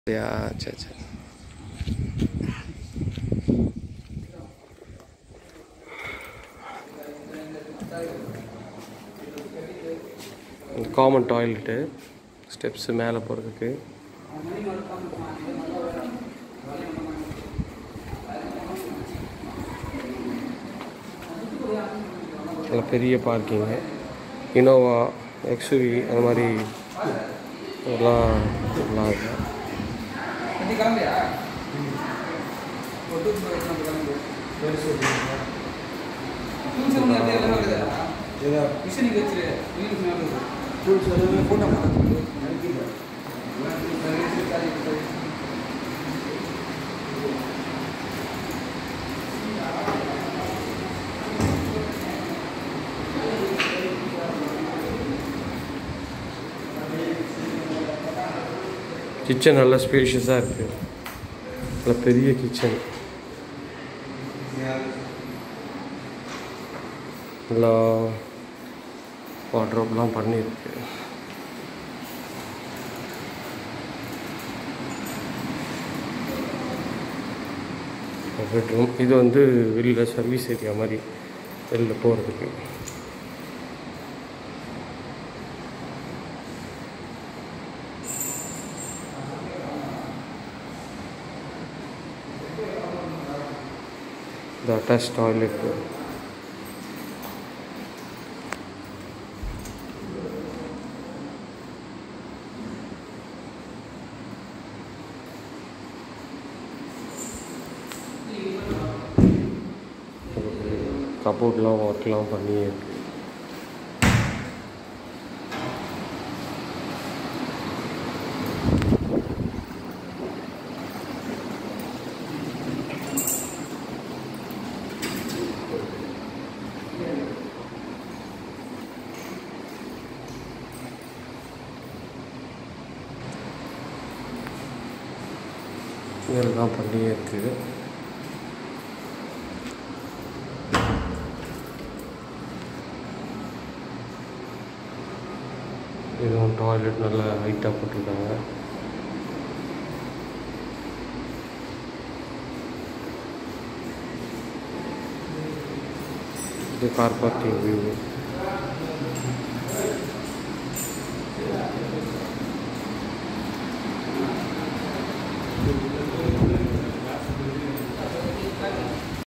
அப்படியா சரி சரி காமன் டாய்லெட்டு ஸ்டெப்ஸு மேலே போகிறதுக்கு நல்ல பெரிய பார்க்கிங்கு இனோவா எக்ஸ்யூவி அந்த மாதிரி எல்லாம் நல்லா இருக்கு நீ கிளம்பியா ஒரு டூர் போய் நம்ம கிளம்பு டூல்ஸ் ஒன்று அப்படியே எல்லாமே இருக்குதா மிஷினுக்கு வச்சிரு வீலுக்கு மேலே இருக்கு டூல்ஸ் எல்லாமே போட்டோ மாட்டாங்க கிச்சன் நல்லா ஸ்பேஷியஸாக இருக்குது நல்ல பெரிய கிச்சன் நல்லா வாட்ரோப்லாம் பண்ணியிருக்கு பெட்ரூம் இது வந்து வெளியில் சர்வீஸ் ஏரியா மாதிரி வெளில போகிறதுக்கு the attached toilet கபோர்ட்லாம் ஒர்க்லாம் பண்ணி இருக்கு இதெல்லாம் பண்ணியே இருக்குது இதுவும் டாய்லெட் நல்லா ஹைட்டாக போட்டிருக்காங்க இது கார் பார்க்கிங் வியூ